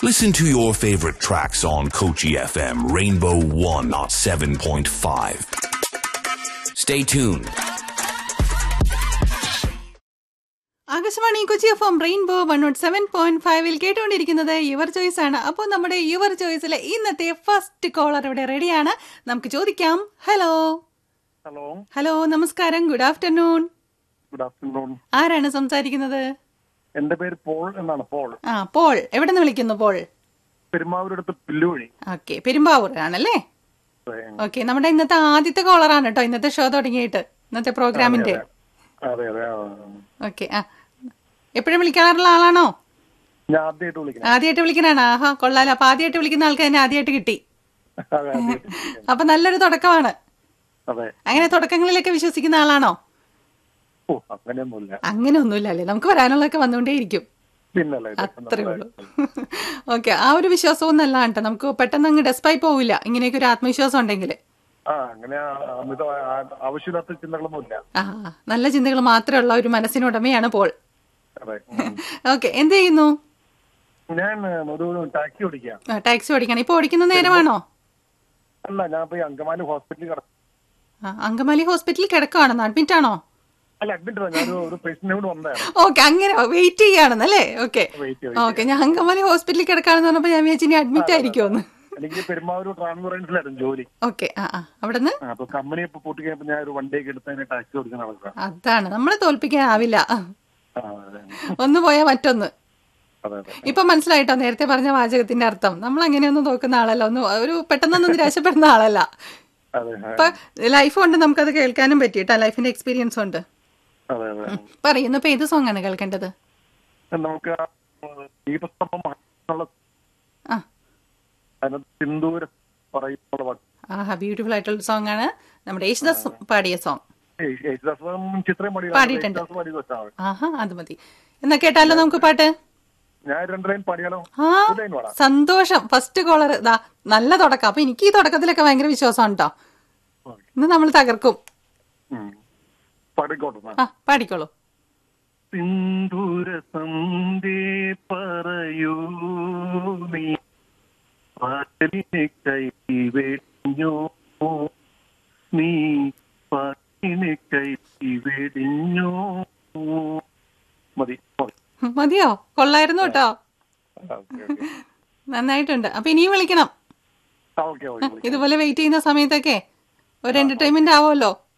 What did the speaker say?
Listen to your favorite tracks on Kochi FM Rainbow 107.5. Stay tuned. Akashvani Kochi F M rainbow one nought seven point ഫൈവിൽ കേട്ടുകൊണ്ടിരിക്കുന്നത് your choice ആണ് അപ്പോൾ നമ്മുടെ your ചോയ്സിലെ ഇന്നത്തെ first collar ഇവിടെ റെഡിയാണ് നമുക്ക് ചോദിക്കാം ഹലോ ഹലോ ഹലോ നമസ്കാരം ഗുഡ് ആഫ്റ്റർനൂൺ ഗുഡ് ആഫ്റ്റർനൂൺ ആരാണ് സംസാരിക്കുന്നത് എന്റെ പേര് പോൾ എന്നാണ് പോൾ ആ പോൾ എവിടെ നിന്ന് വിളിക്കുന്നു പോൾ പെരുമാവൂരടുത്ത് പുല്ലുവഴി ഓക്കെ പെരുമ്പാവൂർ ആണല്ലേ ഓക്കെ നമ്മുടെ ഇന്നത്തെ ആദ്യത്തെ കോളറാണ് കേട്ടോ ഇന്നത്തെ ഷോ തുടങ്ങിയിട്ട് ഇന്നത്തെ പ്രോഗ്രാമിന്റെ അതെ അതെ ആ. ഓക്കെ ആ എപ്പോഴും വിളിക്കാറുള്ള ആളാണോ ഞാൻ ആദ്യമായിട്ട് വിളിക്കണം ആദ്യമായിട്ട് വിളിക്കണാണ് ആഹാ കൊള്ളാലോ അപ്പൊ ആദ്യമായിട്ട് വിളിക്കുന്ന ആൾക്ക് തന്നെ ആദ്യമായിട്ട് കിട്ടി അതെ ആദ്യായിട്ട് വിളിക്കണം. അപ്പൊ നല്ലൊരു തുടക്കമാണ് അതെ അങ്ങനെ തുടക്കങ്ങളിലൊക്കെ വിശ്വസിക്കുന്ന ആളാണോ ഓ അങ്ങനെയൊന്നുമില്ല അങ്ങനെ ഒന്നുമില്ല അല്ലേ നമുക്ക് വരാനുള്ളതൊക്കെ വന്നുകൊണ്ടേയിരിക്കും പിന്നല്ലേ ഇത് അത്രേ ഉള്ളൂ ഓക്കെ ആ ഒരു വിശ്വാസവും നല്ല കേട്ടോ നമുക്ക് പെട്ടെന്ന് അങ്ങ് ഡെസ്പായി പോവില്ല ഇങ്ങനെയൊക്കെ ഒരു ആത്മവിശ്വാസം ഉണ്ടെങ്കിൽ ആ അങ്ങനെ ആ- അമിത ആ- ആവശ്യമില്ലാത്ത ചിന്തകളൊന്നുമില്ല ആ നല്ല ചിന്തകൾ മാത്രമേ ഉള്ള ഒരു മനസ്സിനുടമയാണ് പോൾ അതെ ഉം. ഓക്കെ എന്ത് ചെയ്യുന്നു ഞാൻ ഒരു ടാക്സി ഓടിക്കാം ആ, ടാക്സി ഓടിക്കണം ഇപ്പൊ ഓടിക്കുന്ന നേരമാണോ അല്ല ഞാൻ ഇപ്പൊ ഈ അങ്കമാലി ഹോസ്പിറ്റലിൽ കിടക്കും ആ, അങ്കമാലി ഹോസ്പിറ്റലിൽ കിടക്കുവാണെന്ന് അഡ്മിറ്റ് ആണോ അല്ല അഡ്മിറ്റ് ഞാൻ ഒരു പേഷ്യന്റിനോട് വന്നതാണ് ഓക്കെ അങ്ങനെ വെയിറ്റ് ചെയ്യാണെന്നല്ലേ ഓക്കെ Wait, wait. ഓക്കെ ഞാൻ അങ്കമാലി ഹോസ്പിറ്റലിൽ കിടക്കാണെന്ന് പറഞ്ഞപ്പോ ഞാൻ വിചാരിച്ചു ഇനി അഡ്മിറ്റ് ആയിരിക്കുമെന്ന് എനിക്ക് പെരുമാവൂർ ട്രാൻസ്പറൻസിലായിരുന്നു ജോലി ഓക്കെ ആ ആ അവിടുന്ന് ആ, അപ്പൊ കമ്പനി ഇപ്പൊ പൂട്ടി കഴിഞ്ഞപ്പോ ഞാൻ ഒരു വണ്ടിയൊക്കെ എടുത്ത് അതിനെ ടാക്സി ഓടിക്കാൻ നടക്കുക അതാണ് നമ്മളെ തോൽപ്പിക്കാനാവില്ല ആ, അതെ ഒന്ന് പോയാൽ മറ്റൊന്ന് അതെ അതെ ഇപ്പൊ മനസ്സിലായിട്ടോ നേരത്തെ പറഞ്ഞ വാചകത്തിന്റെ അർത്ഥം നമ്മൾ അങ്ങനെയൊന്നും നോക്കുന്ന ആളല്ല ഒന്ന് ഒരു പെട്ടെന്നൊന്നും നിരാശപ്പെടുന്ന ആളല്ല അതെ ആ, ഇപ്പൊ ലൈഫ് കൊണ്ട് നമുക്കത് കേൾക്കാനും പറ്റിയിട്ടാ ലൈഫിന്റെ എക്സ്പീരിയൻസ് ഉണ്ട് അതെ അതെ പറയുന്നു ഇപ്പൊ ഏത് സോങ് ആണ് കേൾക്കേണ്ടത് നമുക്ക് ആ, ദീപസ്തംഭം എന്നുള്ള ആ അതിനകത്ത് സിന്ദൂര പറയുന്നുള്ള പാട്ട് ആഹാ ബ്യൂട്ടിഫുൾ ആയിട്ടുള്ള സോങ് ആണ് നമ്മുടെ യേശുദാസ് പാടിയ സോങ് ഏയ് യേശുദാസും ചിത്രയും പാടി പാടിയിട്ടുണ്ട്. യേശുദാസ് പാടി വെച്ചാൽ ആഹാ അത് മതി എന്നാ കേട്ടാലോ നമുക്ക് പാട്ട് ഞാൻ രണ്ട് ലൈൻ പാടിയാലോ ആ ഒരു ലൈൻ പാടാം സന്തോഷം ഫസ്റ്റ് കോളർ ഇതാ നല്ല തുടക്കം അപ്പൊ എനിക്ക് ഈ തുടക്കത്തിലൊക്കെ ഭയങ്കര വിശ്വാസമാണ് കേട്ടോ ഇന്ന് നമ്മൾ തകർക്കും ഉം. പാടിക്കോട്ടെ എന്നാ. ആ പാടിക്കോളൂ സിന്ദൂര സന്ധി പറയൂ നീ പാട്ടിനെ കൈവെടിഞ്ഞോ നീ പാട്ടിനെ കൈവെടിഞ്ഞോ മതി മതി. മതിയോ കൊള്ളായിരുന്നു കേട്ടോ ആ, ഓക്കേ, ഓക്കേ. നന്നായിട്ടുണ്ട് അപ്പൊ ഇനിയും വിളിക്കണം ആ, ഓക്കേ, ഓക്കേ, ഓക്കേ. ഇതുപോലെ വെയിറ്റ് ചെയ്യുന്ന സമയത്തൊക്കെ ഒരു എന്റർടൈൻമെന്റ് ആവുമല്ലോ